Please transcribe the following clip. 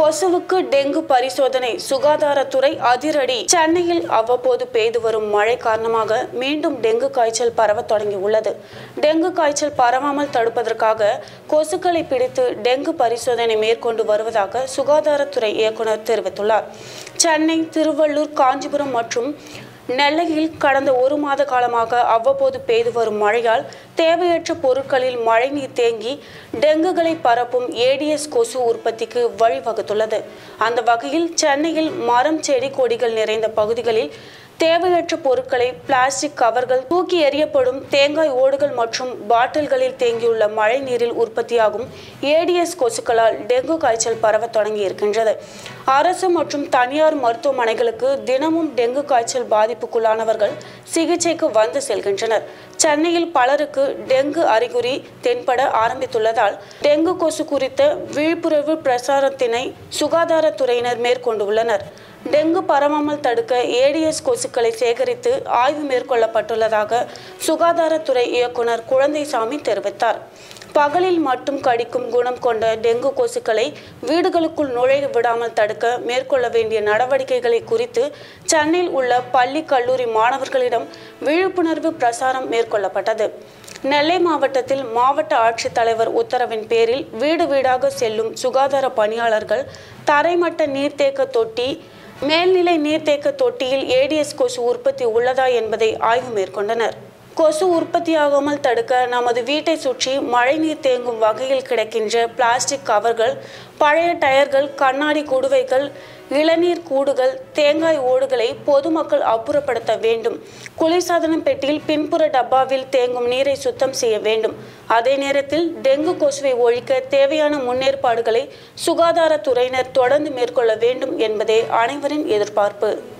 கொசுவுக்கு dengue பரிசோதனை சுகாதாரத்துறை அதிரடி சென்னையில் அவ்வப்போது பெய்து வரும் மழை காரணமாக மீண்டும் டெங்கு காய்ச்சல் பரவத் தொடங்கியுள்ளது டெங்கு காய்ச்சல் பரவாமல் தடுப்பதற்காக கொசுக்களை பிடித்து டெங்கு பரிசோதனை மேற்கொண்டு வருவதாக சுகாதாரத்துறை இயக்குனர் தெரிவித்துள்ளார் சென்னை திருவள்ளூர் காஞ்சிபுரம் மற்றும் நெல்லையில் கடந்த ஒரு மாத காலமாக அவ்வப்போது பெய்து வரும் மழையால் தேவையற்ற பொருட்களில் மழைநீர் தேங்கி டெங்குகளை பரப்பும் ஏடிஎஸ் கொசு உற்பத்திக்கு வழிவகுத்துள்ளது அந்த வகையில் சென்னையில் மரம் செடி கொடிகள் நிறைந்த பகுதிகளில் தேவையற்ற பொருட்களை பிளாஸ்டிக் கவர்கள் தூக்கி எறியப்படும் தேங்காய் ஓடுகள் மற்றும் பாட்டில்களில் தேங்கியுள்ள மழை நீரில் உற்பத்தியாகும் ஏடிஎஸ் கொசுக்களால் டெங்கு காய்ச்சல் பரவத் தொடங்கி இருக்கின்றது அரசு மற்றும் தனியார் மருத்துவமனைகளுக்கு தினமும் டெங்கு காய்ச்சல் பாதிப்புக்குள்ளானவர்கள் சிகிச்சைக்கு வந்து செல்கின்றனர் சென்னையில் பலருக்கு டெங்கு அறிகுறி தென்பட ஆரம்பித்துள்ளதால் டெங்கு கொசு குறித்த விழிப்புணர்வு பிரசாரத்தினை சுகாதாரத்துறையினர் மேற்கொண்டுள்ளனர் டெங்கு பரவாமல் தடுக்க ஏடிஎஸ் கொசுக்களை சேகரித்து ஆய்வு மேற்கொள்ளப்பட்டுள்ளதாக சுகாதாரத்துறை இயக்குனர் குழந்தைசாமி தெரிவித்தார் பகலில் மட்டும் கடிக்கும் குணம் கொண்ட டெங்கு கொசுக்களை வீடுகளுக்குள் நுழைய விடாமல் தடுக்க மேற்கொள்ள வேண்டிய நடவடிக்கைகளை குறித்து சென்னையில் உள்ள பள்ளி கல்லூரி மாணவர்களிடம் விழிப்புணர்வு பிரசாரம் மேற்கொள்ளப்பட்டது நெல்லை மாவட்டத்தில் மாவட்ட ஆட்சித்தலைவர் உத்தரவின் பேரில் வீடு வீடாக செல்லும் சுகாதார பணியாளர்கள் தரைமட்ட நீர்த்தேக்க தொட்டி மேல்நிலை நீர்த்தேக்க தொட்டியில் ஏடிஎஸ் கொசு உற்பத்தி உள்ளதா என்பதை ஆய்வு மேற்கொண்டனர் கொசு உற்பத்தியாகாமல் தடுக்க நமது வீட்டை சுற்றி மழைநீர் தேங்கும் வகையில் கிடக்கின்ற பிளாஸ்டிக் கவர்கள் பழைய டயர்கள் கண்ணாடி குடுவைகள் இளநீர் கூடுகள் தேங்காய் ஓடுகளை பொதுமக்கள் அப்புறப்படுத்த வேண்டும் குளிர்சாதன பெட்டியில் பின்புற டப்பாவில் தேங்கும் நீரை சுத்தம் செய்ய வேண்டும் அதே நேரத்தில் டெங்கு கொசுவை ஒழிக்க தேவையான முன்னேற்பாடுகளை சுகாதாரத்துறையினர் தொடர்ந்து மேற்கொள்ள வேண்டும் என்பதே அனைவரின் எதிர்பார்ப்பு